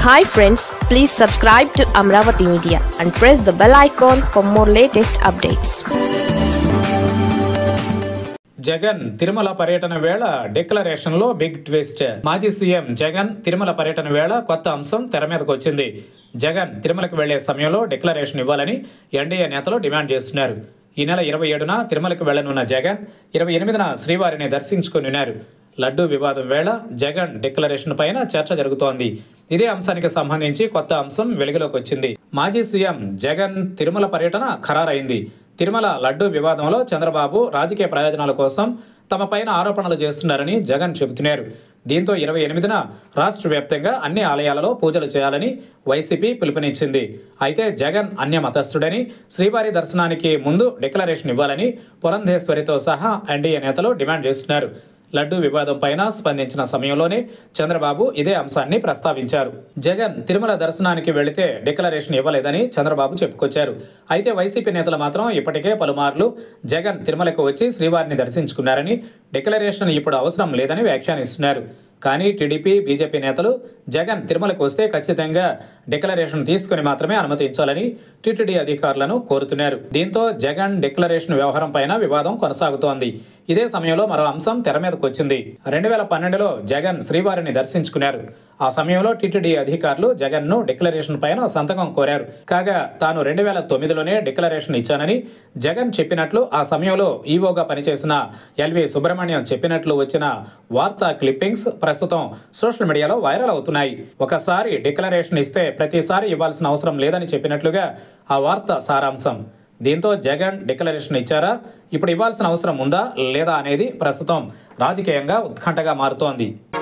hi friends please subscribe to Amaravati media and press the bell icon for more latest updates Jagan Tirumala పర్యటన వేళ డిక్లరేషన్లో big twist మాజీ CM Jagan Tirumala పర్యటన వేళ కొత్త అంశం తెర మీదకు వచ్చింది జగన్ తిరుమలకు వెళ్లే సమయంలో డిక్లరేషన్ ఇవ్వాలని ఎన్డీఏ నేతలు డిమాండ్ చేస్తున్నారు ఈ నెల ఇరవై ఏడున తిరుమలకు వెళ్లనున్న జగన్ ఇరవై ఎనిమిదిన శ్రీవారిని దర్శించుకున్నారు లడ్డూ వివాదం వేళ జగన్ డిక్లరేషన్ పైన చర్చ జరుగుతోంది ఇదే అంశానికి సంబంధించి కొత్త అంశం వెలుగులోకి వచ్చింది మాజీ సీఎం జగన్ తిరుమల పర్యటన ఖరారైంది తిరుమల లడ్డూ వివాదంలో చంద్రబాబు రాజకీయ ప్రయోజనాల కోసం తమ పైన ఆరోపణలు చేస్తున్నారని జగన్ చెబుతున్నారు దీంతో ఇరవై ఎనిమిదిన రాష్ట్ర వ్యాప్తంగా అన్ని ఆలయాలలో పూజలు చేయాలని వైసీపీ పిలుపునిచ్చింది అయితే జగన్ అన్య మతస్థుడని శ్రీవారి దర్శనానికి ముందు డిక్లరేషన్ ఇవ్వాలని పురంధేశ్వరితో సహా ఎన్డీఏ నేతలు డిమాండ్ చేస్తున్నారు లడ్డూ వివాదం పైన స్పందించిన సమయంలోనే చంద్రబాబు ఇదే అంశాన్ని ప్రస్తావించారు జగన్ తిరుమల దర్శనానికి వెళితే డిక్లరేషన్ ఇవ్వలేదని చంద్రబాబు చెప్పుకొచ్చారు అయితే వైసీపీ నేతలు మాత్రం ఇప్పటికే పలుమార్లు జగన్ తిరుమలకు వచ్చి శ్రీవారిని దర్శించుకున్నారని డిక్లరేషన్ ఇప్పుడు అవసరం లేదని వ్యాఖ్యానిస్తున్నారు కానీ టీడీపీ బీజేపీ నేతలు జగన్ తిరుమలకు వస్తే ఖచ్చితంగా డిక్లరేషన్ తీసుకుని మాత్రమే అనుమతించాలని టీటీడీ అధికారులను కోరుతున్నారు దీంతో జగన్ డిక్లరేషన్ వ్యవహారం పైన వివాదం కొనసాగుతోంది ఇదే సమయంలో మరో అంశం తెర మీదకు వచ్చింది రెండు వేల పన్నెండులో జగన్ శ్రీవారిని దర్శించుకున్నారు ఆ సమయంలో టీటీడీ అధికారులు జగన్ ను డిక్లరేషన్ పైన సంతకం కోరారు కాగా తాను రెండు వేల తొమ్మిదిలోనే డిక్లరేషన్ ఇచ్చానని జగన్ చెప్పినట్లు ఆ సమయంలో ఈవోగా పనిచేసిన ఎల్వి సుబ్రహ్మణ్యం చెప్పినట్లు వచ్చిన వార్తా క్లిప్పింగ్స్ ప్రస్తుతం సోషల్ మీడియాలో వైరల్ అవుతున్నాయి ఒకసారి డిక్లరేషన్ ఇస్తే ప్రతిసారి ఇవ్వాల్సిన అవసరం లేదని చెప్పినట్లుగా ఆ వార్త సారాంశం దీంతో జగన్ డిక్లరేషన్ ఇచ్చారా ఇప్పుడు ఇవ్వాల్సిన అవసరం ఉందా లేదా అనేది ప్రస్తుతం రాజకీయంగా ఉత్కంఠగా మారుతోంది